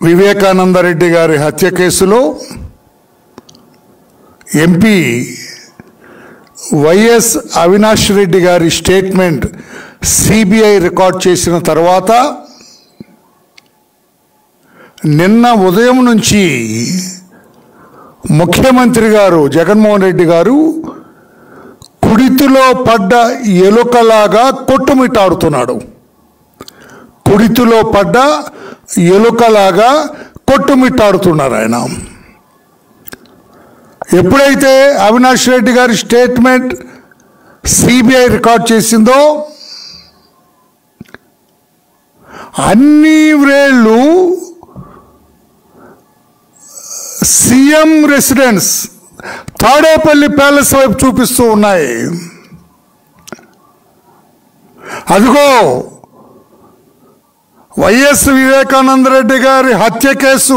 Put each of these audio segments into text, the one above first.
వివేకానందరెడ్డి గారి హత్య కేసులో ఎంపీ వైఎస్ అవినాష్ రెడ్డి గారి స్టేట్మెంట్ సిబిఐ రికార్డ్ చేసిన తర్వాత నిన్న ఉదయం నుంచి ముఖ్యమంత్రి గారు జగన్మోహన్ రెడ్డి గారు కుడితిలో పడ్డ ఎలుకలాగా కొట్టుమిట్టాడుతున్నాడు కుడితిలో పడ్డ ఎలుకలాగా కొట్టుమిట్టాడుతున్నారు ఆయన ఎప్పుడైతే అవినాష్ రెడ్డి గారి స్టేట్మెంట్ సిబిఐ రికార్డ్ చేసిందో అన్ని వ్రేళ్ళు సీఎం రెసిడెన్స్ తాడేపల్లి ప్యాలెస్ వైపు చూపిస్తూ ఉన్నాయి అదిగో వైఎస్ వివేకానంద రెడ్డి గారి హత్య కేసు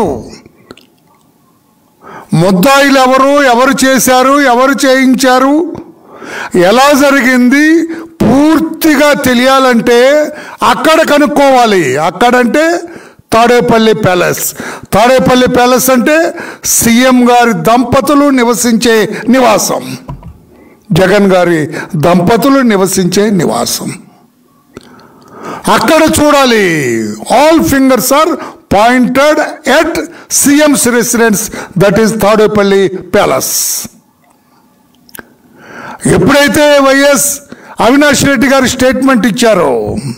ముద్దాయిలు ఎవరు ఎవరు చేశారు ఎవరు చేయించారు ఎలా జరిగింది పూర్తిగా తెలియాలంటే అక్కడ కనుక్కోవాలి అక్కడంటే తాడేపల్లి ప్యాలెస్ తాడేపల్లి ప్యాలెస్ అంటే సీఎం గారి దంపతులు నివసించే నివాసం జగన్ గారి దంపతులు నివసించే నివాసం అక్కడ చూడాలి all fingers are pointed at CM's residence that is Tadepalli palace ఎప్పుడైతే వైఎస్ అవినాష్ రెడ్డి గారు స్టేట్మెంట్ ఇచ్చారో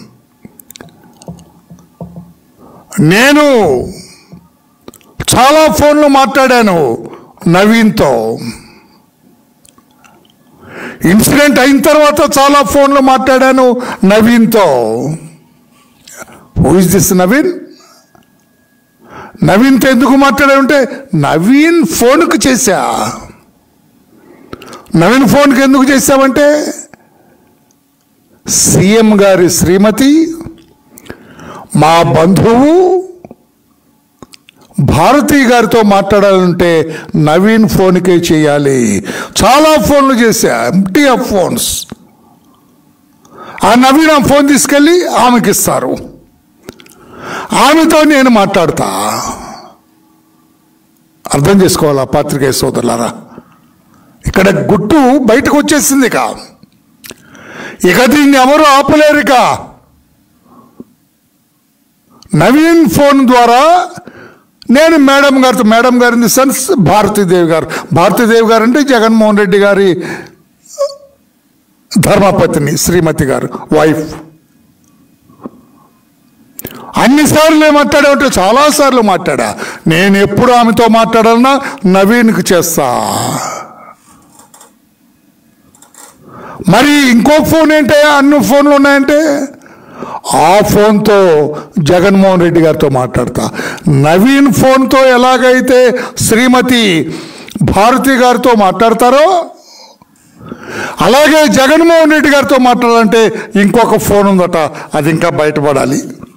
నేను చాలా ఫోన్లు మాట్లాడాను నవీన్తో ఇన్సిడెంట్ అయిన తర్వాత చాలా ఫోన్లు మాట్లాడాను నవీన్తో హూ ఇస్ దిస్ నవీన్ నవీన్తో ఎందుకు మాట్లాడామంటే నవీన్ ఫోన్కు చేశా నవీన్ ఫోన్కి ఎందుకు చేశామంటే సీఎం గారి శ్రీమతి మా బంధువు భారతి గారితో మాట్లాడాలంటే నవీన్ ఫోన్కే చేయాలి చాలా ఫోన్లు చేశా ఎంటీ ఆఫ్ ఫోన్స్ ఆ నవీన్ ఆ ఫోన్ తీసుకెళ్ళి ఆమెకి ఇస్తారు ఆమెతో నేను మాట్లాడతా అర్థం చేసుకోవాలా పాత్రికేయ సోదరులారా ఇక్కడ గుట్టు బయటకు వచ్చేసింది ఇక ఇక దీన్ని ఎవరు ఆపలేరు ఇక నవీన్ ఫోన్ ద్వారా నేను మేడం గారితో మేడం గారి ఇన్ ది సెన్స్ భారతీదేవి గారు భారతీదేవి గారు అంటే జగన్మోహన్ రెడ్డి గారి ధర్మపత్ని శ్రీమతి గారు వైఫ్ అన్నిసార్లు మాట్లాడా అంటే చాలాసార్లు మాట్లాడా నేను ఎప్పుడు ఆమెతో మాట్లాడాలన్నా నవీన్కి చేస్తా మరి ఇంకో ఫోన్ ఏంటే అన్ని ఫోన్లు ఉన్నాయంటే ఆ ఫోన్తో జగన్మోహన్ రెడ్డి గారితో మాట్లాడతా నవీన్ ఫోన్తో ఎలాగైతే శ్రీమతి భారతి గారితో మాట్లాడతారో అలాగే జగన్మోహన్ రెడ్డి గారితో మాట్లాడాలంటే ఇంకొక ఫోన్ ఉందట అది ఇంకా బయటపడాలి